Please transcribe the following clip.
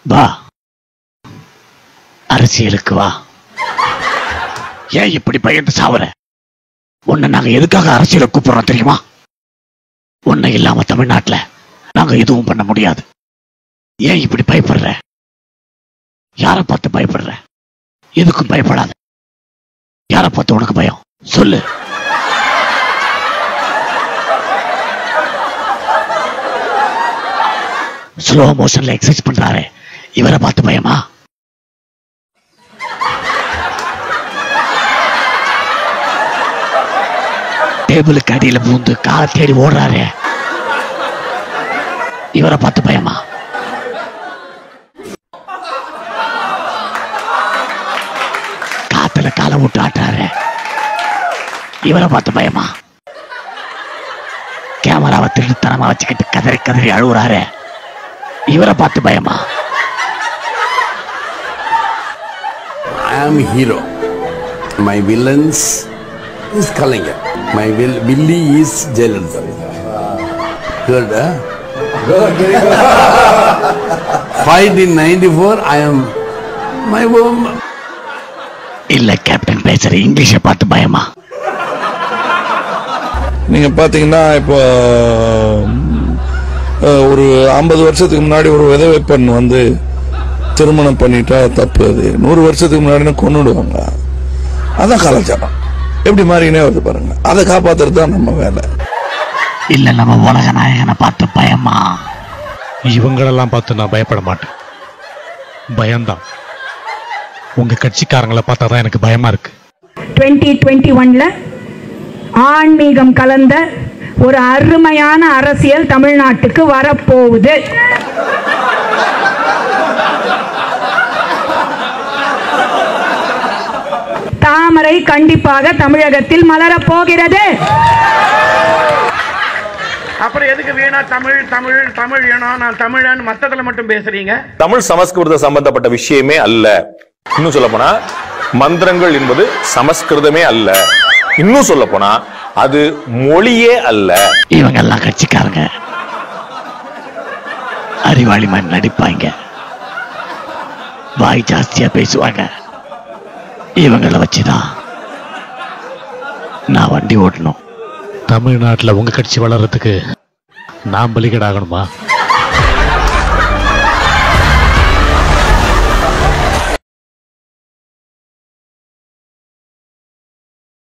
வா அரசியலுக்கு வா ஏன் இப்படி பயந்து சாவற உன்னை நாங்க எதுக்காக அரசியலை கூப்பிடுறோம் தெரியுமா உன்னை இல்லாம தமிழ்நாட்டுல நாங்க எதுவும் பண்ண முடியாது ஏன் இப்படி பயப்படுற யாரை பார்த்து பயப்படுற எதுக்கும் பயப்படாத யாரை பார்த்து உனக்கு பயம் சொல்லு ஸ்லோ மோஷன்ல எக்ஸசைஸ் பண்றாரு இவரை பார்த்து பயமா டேபிளுக்கு அடியில பூந்து காலை தேடி ஓடுறாரு இவரை பார்த்து பயமா காத்துல காலை விட்டு ஆட்டுறாரு இவரை பார்த்து பயமா கேமராவை திருத்தனமா வச்சுக்கிட்டு கதறி கதறி அழுகுறாரு இவரை பார்த்து பயமா I am hero. My villains is Kalinga. My will, Billy is Jayalalitha. Heard, huh? Fight in 94, I am my home. இல்ல கேப்டன் பேசுற இங்கிலீஷை பார்த்து பயமா நீங்க பாத்தீங்கன்னா இப்போ அஹ், ஒரு ஐம்பது வருஷத்துக்கு முன்னாடி ஒரு விதவை பெண் வந்து திருமணம் பண்ணிட்டா தப்பு அது நூறு வருஷத்துக்கு முன்னாடி கொண்டுடுவாங்க அதான் கலாச்சாரம் எப்படி மாறினே வருது பாருங்க அதை காப்பாத்துறது தான் நம்ம வேலை இல்ல நம்ம உலக நாயகனை பார்த்து பயமா இவங்களெல்லாம் பார்த்து நான் பயப்பட மாட்டேன் பயம்தான் உங்க கட்சிக்காரங்களை பார்த்தா தான் எனக்கு பயமா இருக்கு டுவெண்ட்டி டுவெண்ட்டி ஒன்ல ஆன்மீகம் கலந்த ஒரு அருமையான அரசியல் தமிழ்நாட்டுக்கு வரப்போகுது தாமரை கண்டிப்பாக தமிழகத்தில் மலரப் போகிறது அப்புறம் எதுக்கு வீணா தமிழ் தமிழ் தமிழ் ஏனோ நான் தமிழன் மத்ததுல மட்டும் பேசுறீங்க தமிழ் சமஸ்கிருத சம்பந்தப்பட்ட விஷயமே அல்ல இன்னும் சொல்ல போனா மந்திரங்கள் என்பது சமஸ்கிருதமே அல்ல இன்னும் சொல்ல போனா அது மொழியே அல்ல இவங்க எல்லாம் கட்சிக்காரங்க அறிவாளி மாதிரி நடிப்பாங்க வாய் ஜாஸ்தியா பேசுவாங்க இவங்கள வச்சுதான் நான் வண்டி ஓட்டணும் தமிழ்நாட்டில் உங்க கட்சி வளர்றதுக்கு நான் பலிகடாகணுமா